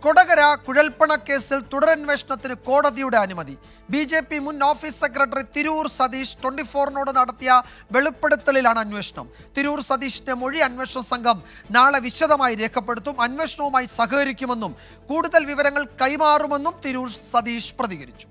കൊടകര കുഴൽപ്പണ കേസിൽ തുടരന്വേഷണത്തിന് കോടതിയുടെ അനുമതി ബി ജെ പി മുൻ office secretary Tirur Satheesh twenty ഫോറിനോട് നടത്തിയ വെളിപ്പെടുത്തലിലാണ് അന്വേഷണം തിരൂർ സതീഷിന്റെ മൊഴി അന്വേഷണ സംഘം നാളെ വിശദമായി രേഖപ്പെടുത്തും അന്വേഷണവുമായി സഹകരിക്കുമെന്നും കൂടുതൽ വിവരങ്ങൾ കൈമാറുമെന്നും തിരൂർ സതീഷ് പ്രതികരിച്ചു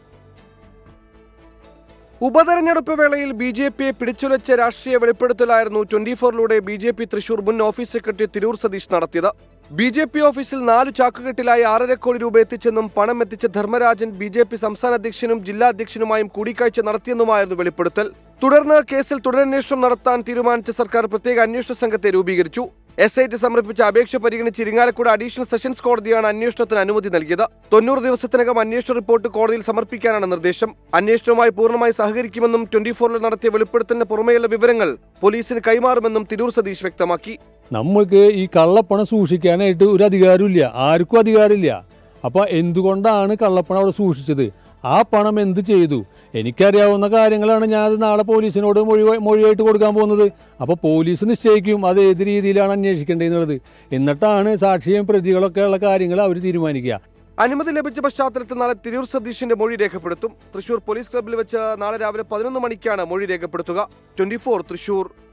ഉപതെരഞ്ഞെടുപ്പ് വേളയിൽ ബി ജെ പിയെ പിടിച്ചുലച്ച രാഷ്ട്രീയ വെളിപ്പെടുത്തലായിരുന്നു ട്വന്റി ഫോറിലൂടെ ബി ജെ പി തൃശൂർ മുൻ ഓഫീസ് സെക്രട്ടറി തിരൂർ സതീഷ് നടത്തിയത് ബി ജെ പി ഓഫീസിൽ നാലു ചാക്കുകെട്ടിലായി ആറര കോടി രൂപ എത്തിച്ചെന്നും പണം എത്തിച്ച ധർമ്മരാജൻ ബി ജെ പി സംസ്ഥാന അധ്യക്ഷനും ജില്ലാ അധ്യക്ഷനുമായും കൂടിക്കാഴ്ച നടത്തിയെന്നുമായിരുന്നു വെളിപ്പെടുത്തൽ തുടർന്ന് കേസിൽ തുടരന്വേഷണം നടത്താൻ തീരുമാനിച്ച സർക്കാർ പ്രത്യേക അന്വേഷണ സംഘത്തെ രൂപീകരിച്ചു എസ് ഐ ടി സമർപ്പിച്ച അപേക്ഷ പരിഗണിച്ച് ഇരിങ്ങാലക്കുട അഡീഷണൽ സെഷൻസ് കോടതിയാണ് അന്വേഷണത്തിന് അനുമതി നൽകിയത് തൊണ്ണൂറ് ദിവസത്തിനകം അന്വേഷണ റിപ്പോർട്ട് കോടതിയിൽ സമർപ്പിക്കാനാണ് നിർദ്ദേശം അന്വേഷണവുമായി പൂർണ്ണമായി സഹകരിക്കുമെന്നും ട്വന്റി ഫോറിൽ നടത്തിയ വെളിപ്പെടുത്തലിന് പുറമെയുള്ള വിവരങ്ങൾ പോലീസിന് കൈമാറുമെന്നും തിരൂർ സതീഷ് വ്യക്തമാക്കി നമ്മൾക്ക് ഈ കള്ളപ്പണം സൂക്ഷിക്കാനായിട്ട് ഒരു അധികാരമില്ല ആർക്കും അധികാരമില്ല അപ്പോൾ എന്തുകൊണ്ടാണ് കള്ളപ്പണം അവിടെ സൂക്ഷിച്ചത് ആ പണം എന്ത് ചെയ്തു എനിക്കറിയാവുന്ന കാര്യങ്ങളാണ് ഞാൻ അത് നാളെ പോലീസിനോട് മൊഴി മൊഴിയായിട്ട് കൊടുക്കാൻ പോകുന്നത് അപ്പോൾ പോലീസ് നിശ്ചയിക്കും അത് ഏത് രീതിയിലാണ് അന്വേഷിക്കേണ്ടതെന്നുള്ളത് എന്നിട്ടാണ് സാക്ഷിയും പ്രതികളൊക്കെ ഉള്ള കാര്യങ്ങൾ അവർ തീരുമാനിക്കുക അനുമതി ലഭിച്ച പശ്ചാത്തലത്തിൽ നാളെ തിരൂർ സതീഷിന്റെ മൊഴി രേഖപ്പെടുത്തും തൃശൂർ പോലീസ് ക്ലബ്ബിൽ വെച്ച് നാളെ രാവിലെ പതിനൊന്ന് മണിക്കാണ് മൊഴി രേഖപ്പെടുത്തുക ട്വന്റി തൃശൂർ